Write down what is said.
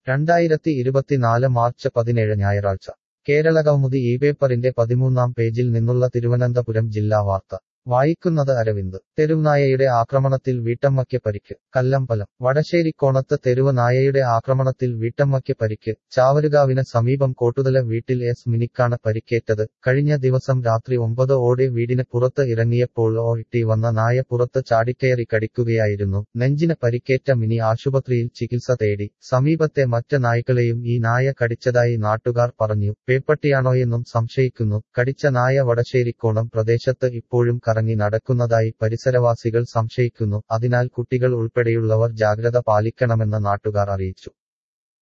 രണ്ടായിരത്തി ഇരുപത്തിനാല് മാർച്ച് പതിനേഴ് ഞായറാഴ്ച കേരളകൗമുദി ഈ പേപ്പറിന്റെ പതിമൂന്നാം പേജിൽ നിന്നുള്ള തിരുവനന്തപുരം ജില്ലാ വാർത്ത വായിക്കുന്നത് അരവിന്ദ് തെരുവുനായയുടെ ആക്രമണത്തിൽ വീട്ടമ്മയ്ക്ക് പരിക്ക് കല്ലമ്പലം വടശ്ശേരിക്കോണത്ത് തെരുവ് നായയുടെ ആക്രമണത്തിൽ വീട്ടമ്മയ്ക്ക് പരിക്ക് ചാവരുകാവിന് സമീപം കോട്ടുതല വീട്ടിൽ എസ് മിനിക്കാണ് പരിക്കേറ്റത് കഴിഞ്ഞ ദിവസം രാത്രി ഒമ്പത് ഓടെ വീടിന് പുറത്ത് ഇറങ്ങിയപ്പോൾ ഓ ഇട്ടി വന്ന നായ പുറത്ത് ചാടിക്കയറി കടിക്കുകയായിരുന്നു നെഞ്ചിന് പരിക്കേറ്റ മിനി ആശുപത്രിയിൽ ചികിത്സ തേടി സമീപത്തെ മറ്റ് നായ്ക്കളെയും ഈ നായ കടിച്ചതായി നാട്ടുകാർ പറഞ്ഞു പേപ്പട്ടിയാണോയെന്നും സംശയിക്കുന്നു കടിച്ച നായ വടശ്ശേരിക്കോണം പ്രദേശത്ത് ഇപ്പോഴും കറങ്ങി നടക്കുന്നതായി പരിസരവാസികൾ സംശയിക്കുന്നു അതിനാൽ കുട്ടികൾ ഉൾപ്പെടെയുള്ളവർ ജാഗ്രത പാലിക്കണമെന്ന് നാട്ടുകാർ അറിയിച്ചു